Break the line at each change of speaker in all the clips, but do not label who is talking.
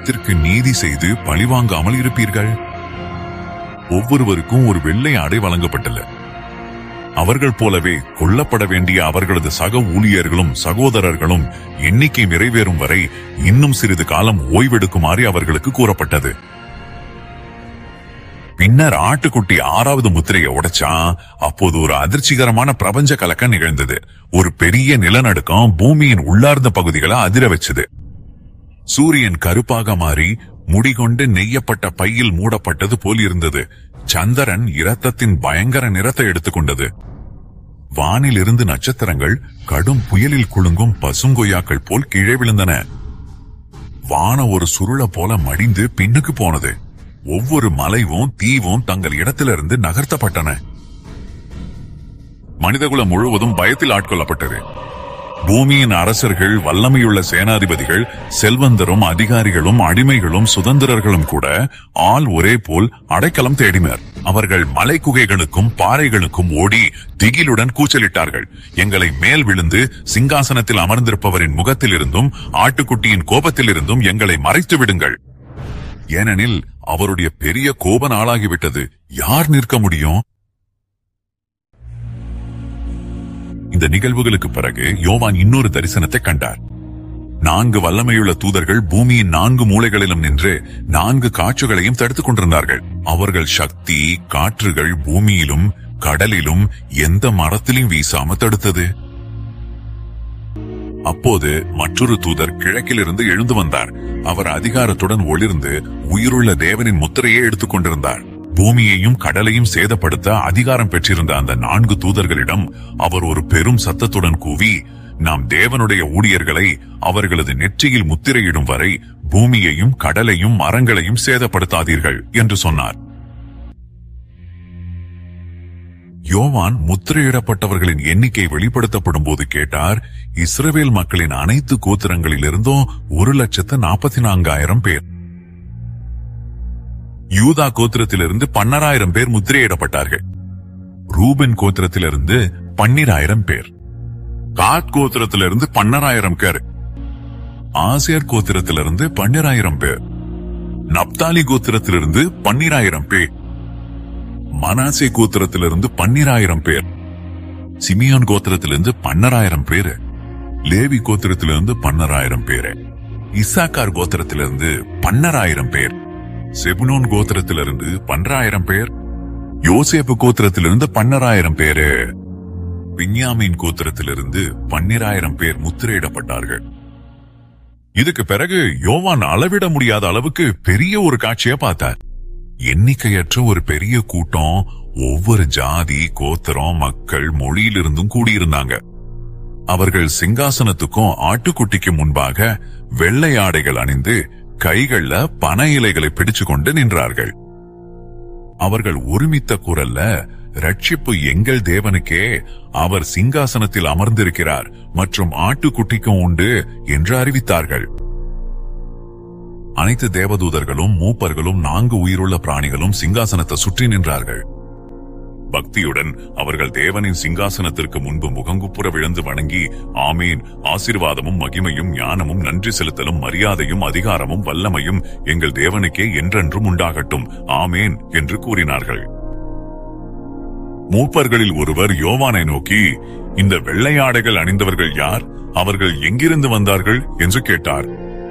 இனத்திற்கு நீதி செய்து பழிவாங்காமல் இருப்பீர்கள் ஒவ்வொருவருக்கும் ஒரு வெள்ளை ஆடை வழங்கப்பட்டது அவர்கள் போலவே கொல்லப்பட வேண்டிய அவர்களது சக ஊழியர்களும் சகோதரர்களும் எண்ணிக்கை நிறைவேறும் வரை இன்னும் சிறிது காலம் ஓய்வெடுக்குமாறு அவர்களுக்கு கூறப்பட்டது பின்னர் ஆட்டுக்குட்டி ஆறாவது முத்திரையை உடைச்சான் அப்போது ஒரு அதிர்ச்சிகரமான பிரபஞ்ச கலக்கம் நிகழ்ந்தது ஒரு பெரிய நிலநடுக்கம் பூமியின் உள்ளார்ந்த பகுதிகளை அதிர வச்சது சூரியன் கருப்பாக மாறி முடிகொண்டு நெய்யப்பட்ட பையில் மூடப்பட்டது போல் இருந்தது சந்திரன் இரத்தத்தின் பயங்கர நிறத்தை எடுத்துக்கொண்டது வானில் இருந்து நட்சத்திரங்கள் கடும் புயலில் குலுங்கும் பசுங்கொய்யாக்கள் போல் கீழே விழுந்தன வான ஒரு சுருள போல மடிந்து பின்னுக்கு போனது ஒவ்வொரு மலைவும் தீவும் தங்கள் இடத்திலிருந்து நகர்த்தப்பட்டன மனிதகுலம் முழுவதும் பயத்தில் ஆட்கொள்ளப்பட்டது பூமியின் அரசர்கள் வல்லமையுள்ள சேனாதிபதிகள் செல்வந்தரும் அதிகாரிகளும் அடிமைகளும் சுதந்திரர்களும் கூட ஆள் ஒரே போல் அடைக்கலம் தேடினர் அவர்கள் மலை குகைகளுக்கும் பாறைகளுக்கும் ஓடி திகிலுடன் கூச்சலிட்டார்கள் எங்களை மேல் விழுந்து சிங்காசனத்தில் அமர்ந்திருப்பவரின் முகத்திலிருந்தும் ஆட்டுக்குட்டியின் கோபத்திலிருந்தும் எங்களை மறைத்து விடுங்கள் ஏனெனில் அவருடைய பெரிய கோப நாளாகிவிட்டது யார் நிற்க முடியும் இந்த நிகழ்வுகளுக்கு பிறகு யோவான் இன்னொரு தரிசனத்தை கண்டார் நான்கு வல்லமையுள்ள தூதர்கள் பூமியின் நான்கு மூலைகளிலும் நின்று நான்கு காற்றுகளையும் தடுத்துக் கொண்டிருந்தார்கள் அவர்கள் சக்தி காற்றுகள் பூமியிலும் கடலிலும் எந்த மரத்திலும் வீசாம தடுத்தது அப்போது மற்றொரு தூதர் கிழக்கிலிருந்து எழுந்து வந்தார் அவர் அதிகாரத்துடன் ஒளிர்ந்து உயிருள்ள தேவனின் முத்திரையை எடுத்துக் கொண்டிருந்தார் பூமியையும் கடலையும் சேதப்படுத்த அதிகாரம் பெற்றிருந்த அந்த நான்கு தூதர்களிடம் அவர் ஒரு பெரும் சத்தத்துடன் கூவி நாம் தேவனுடைய ஊழியர்களை அவர்களது நெற்றியில் முத்திரையிடும் வரை பூமியையும் கடலையும் மரங்களையும் சேதப்படுத்தாதீர்கள் என்று சொன்னார் யோவான் முத்திரையிடப்பட்டவர்களின் எண்ணிக்கை வெளிப்படுத்தப்படும் போது கேட்டார் இஸ்ரவேல் மக்களின் அனைத்து கோத்திரங்களிலிருந்தும் ஒரு லட்சத்து நாற்பத்தி நான்காயிரம் பேர் யூதா கோத்திரத்திலிருந்து பன்னராயிரம் பேர் முத்திரையிடப்பட்டார்கள் ரூபன் கோத்திரத்திலிருந்து பன்னிராயிரம் பேர் காத் கோத்திரத்திலிருந்து பன்னராயிரம் பேர் ஆசியர் கோத்திரத்திலிருந்து பன்னிராயிரம் பேர் நப்தாலி கோத்திரத்திலிருந்து பன்னிராயிரம் பேர் மனாசே கோத்திரத்திலிருந்து பன்னிராயிரம் பேர் சிமியோன் கோத்திரத்திலிருந்து பன்னராயிரம் பேரு லேவி கோத்திரத்திலிருந்து பன்னராயிரம் பேரு இசாக்கார் கோத்திரத்திலிருந்து பன்னராயிரம் பேர் செபுனோன் கோத்திரத்திலிருந்து பன்னராயிரம் பேர் யோசேப்பு கோத்திரத்திலிருந்து பன்னராயிரம் பேரு விஞ்ஞாமின் கோத்திரத்திலிருந்து பன்னிராயிரம் பேர் முத்திரையிடப்பட்டார்கள் இதுக்கு பிறகு யோவான் அளவிட முடியாத அளவுக்கு பெரிய ஒரு காட்சியை பார்த்தார் எண்ணிக்கையற்ற ஒரு பெரிய கூட்டம் ஒவ்வொரு ஜாதி கோத்திரம் மக்கள் மொழியிலிருந்தும் கூடியிருந்தாங்க அவர்கள் சிங்காசனத்துக்கும் ஆட்டுக்குட்டிக்கு முன்பாக வெள்ளை ஆடைகள் அணிந்து கைகள்ல பனை இலைகளை பிடிச்சு கொண்டு நின்றார்கள் அவர்கள் ஒருமித்த குரல்ல ரட்சிப்பு எங்கள் தேவனுக்கே அவர் சிங்காசனத்தில் அமர்ந்திருக்கிறார் மற்றும் ஆட்டுக்குட்டிக்கும் உண்டு என்று அறிவித்தார்கள் அனைத்து தேவதூதர்களும் மூப்பர்களும் நான்கு உயிருள்ள பிராணிகளும் சிங்காசனத்தை சுற்றி நின்றார்கள் பக்தியுடன் அவர்கள் தேவனின் சிங்காசனத்திற்கு முன்பு முகங்குப்புற விழுந்து வணங்கி ஆமீன் ஆசீர்வாதமும் மகிமையும் ஞானமும் நன்றி செலுத்தலும் மரியாதையும் அதிகாரமும் வல்லமையும் எங்கள் தேவனுக்கே என்றென்றும் உண்டாகட்டும் ஆமேன் என்று கூறினார்கள் மூப்பர்களில் ஒருவர் யோவானை நோக்கி இந்த வெள்ளை ஆடைகள் அணிந்தவர்கள் யார் அவர்கள் எங்கிருந்து வந்தார்கள் என்று கேட்டார்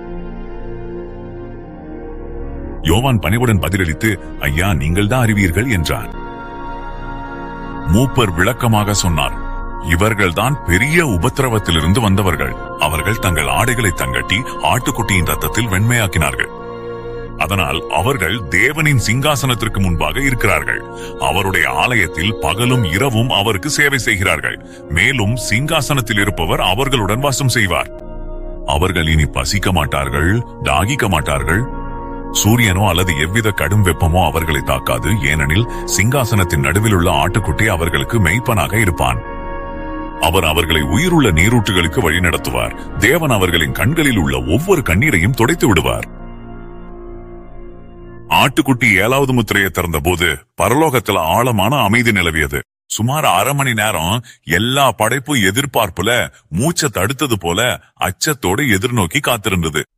யோவான் பணிவுடன் பதிலளித்து ஐயா நீங்கள் தான் அறிவீர்கள் என்றார் மூப்பர் விளக்கமாக சொன்னார் இவர்கள்தான் பெரிய உபத்திரவத்திலிருந்து வந்தவர்கள் அவர்கள் தங்கள் ஆடைகளை தங்கட்டி ஆட்டுக்குட்டியின் ரத்தத்தில் வெண்மையாக்கினார்கள் அதனால் அவர்கள் தேவனின் சிங்காசனத்திற்கு முன்பாக இருக்கிறார்கள் அவருடைய ஆலயத்தில் பகலும் இரவும் அவருக்கு சேவை செய்கிறார்கள் மேலும் சிங்காசனத்தில் இருப்பவர் அவர்களுடன் வாசம் செய்வார் அவர்கள் இனி பசிக்க மாட்டார்கள் தாகிக்க மாட்டார்கள் சூரியனோ அல்லது எவ்வித கடும் வெப்பமோ அவர்களை தாக்காது ஏனெனில் சிங்காசனத்தின் நடுவில் உள்ள ஆட்டுக்குட்டி அவர்களுக்கு மெய்ப்பனாக இருப்பான் அவர் அவர்களை உயிருள்ள நீரூற்றுகளுக்கு வழிநடத்துவார் தேவன் அவர்களின் கண்களில் உள்ள ஒவ்வொரு கண்ணீரையும் துடைத்து விடுவார் ஆட்டுக்குட்டி ஏழாவது முத்திரையை திறந்தபோது பரலோகத்துல ஆழமான அமைதி நிலவியது சுமார் அரை மணி நேரம் எல்லா படைப்பும் எதிர்பார்ப்புல மூச்சை தடுத்தது போல அச்சத்தோடு எதிர்நோக்கி காத்திருந்தது